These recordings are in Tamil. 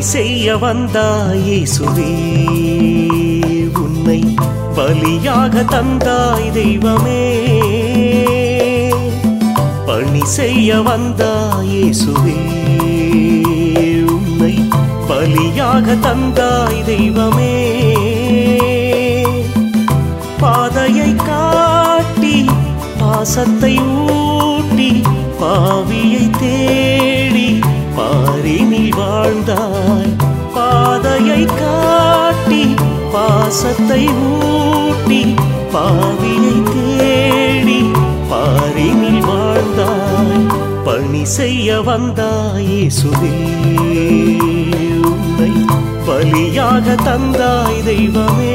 செய்ய வந்தாய் இயேசுவே உன்னை பலியாக தந்தாய் தெய்வமே பணி செய்ய வந்தாய் இயேசுவே உன்னை பலியாக தந்தாய் தெய்வமே பாதையை காட்டி பாசத்தை ஊட்டி பாவியை தேடி பாரினில் வாழ்ந்தாய் பாதையை காட்டி பாசத்தை ஊட்டி பாவியை தேடி பாரினில் வாழ்ந்தாய் பணி செய்ய வந்தாய் இயேசுவே உன்னை பலியாக தந்தாய் தெய்வமே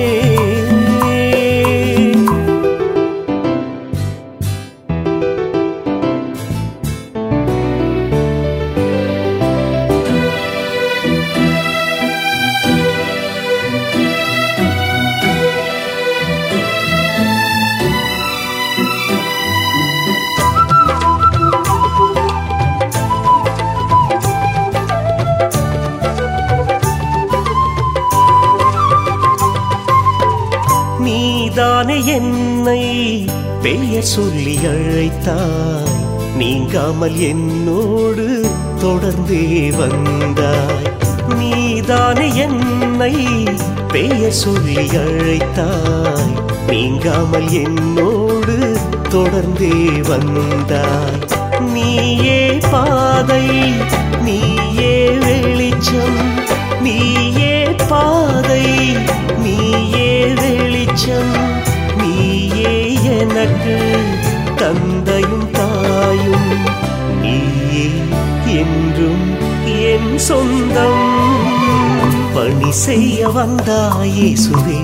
நீதானே என்னை பெயர் சொல்லி அழைத்தாய் நீங்காமல் என்னோடு தொடர்ந்தே வந்தாய் நீதானே என்னை பெயர் சொல்லி அழைத்தாய் நீங்காமல் என்னோடு தொடர்ந்தே வந்தாய் நீயே பாதை நீயே வெளிச்சம் நீயே பாதை நீயே வெளிச்சம் நீயே எனக்கு தந்தையும் தாயும் நீயே என்றும் என் சொந்தம் பணி செய்ய வந்தாய் இயேசுவே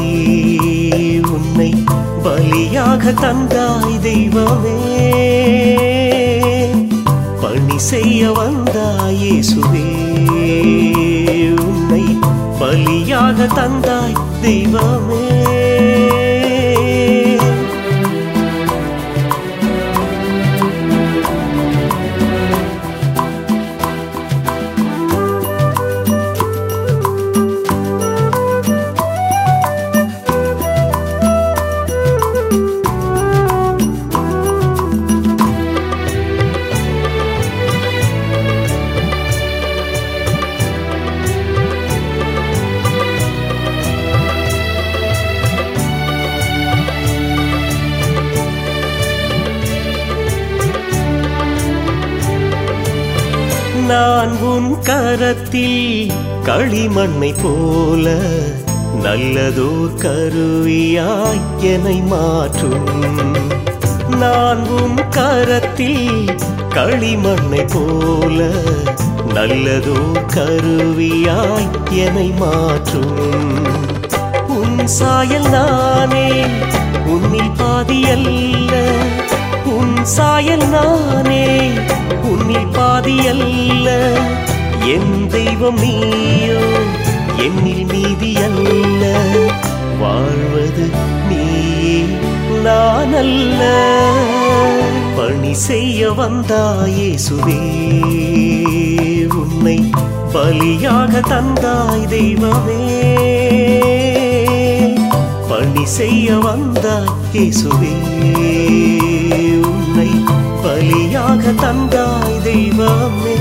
உன்னை பலியாக தந்தாய் தெய்வமே பணி செய்ய வந்தாய் இயேசுவே உன்னை பலியாக தந்தாய் தெய்வமே நான் உன் கரத்தில் களிமண்ணை போல நல்லதோர் கருவியாய் என்னை மாற்றும் நான் உன் கரத்தில் களிமண்ணை போல நல்லதோர் கருவியாய் என்னை மாற்றும் உன் சாயல் நானே உன்னில் பாதி அல்ல உன் சாயல் நானே உன்னில் பாதி அல்ல என் தெய்வம் நீயோ என்னில் மீதி அல்ல வாழ்வது நீயே நான் அல்ல பணி செய்ய வந்தாயே சுவே உன்னை பலியாக தந்தாய் தெய்வமே பணி செய்ய வந்தாய் இயேசுவே உன்னை பலியாக தந்தாய் தெய்வமே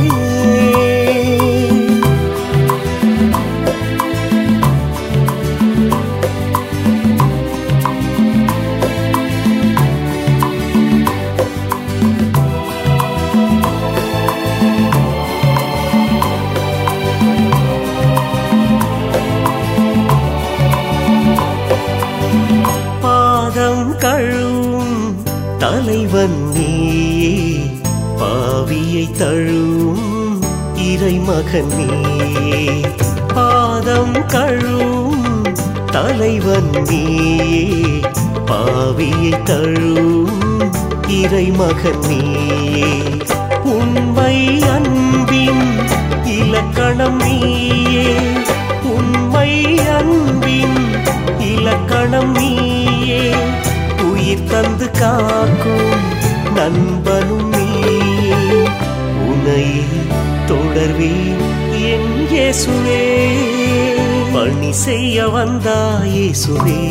பாதம் கழுவும் தலைவன் நீயே பாவியை தழுவும் இறைமகன் நீயே பாதம் கழுவும் தலைவன் நீயே பாவியை தழுவும் இறைமகன் நீயே உண்மை அன்பின் இலக்கணம் நீயே உண்மை அன்பின் இலக்கணம் நீயே உயிர் தந்து காக்கும் நண்பனும் நீயே உனை தொடர்வேன் என் இயேசுவே பணி செய்ய வந்தாய் இயேசுவே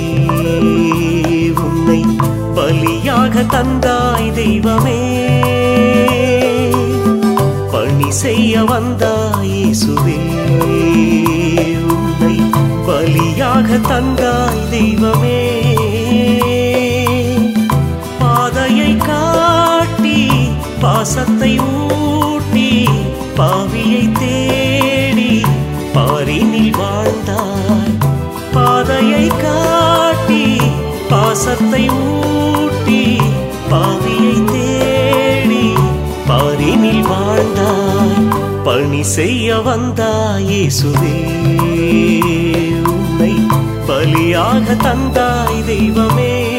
உன்னை பலியாக தந்தாய் தெய்வமே பணி செய்ய வந்தாய் இயேசுவே உன்னை பலியாக தந்தாய் தெய்வமே பாதையை காட்டி பாசத்தை ஊட்டி பாவியை தேடி பாரினில் வாழ்ந்தாய் பாதையை காட்டி பாசத்தை ஊட்டி பாவியை தேடி பாரினில் வாழ்ந்தாய் பணி செய்ய வந்தாய் இயேசுவே உன்னை பலியாக தந்தாய் தெய்வமே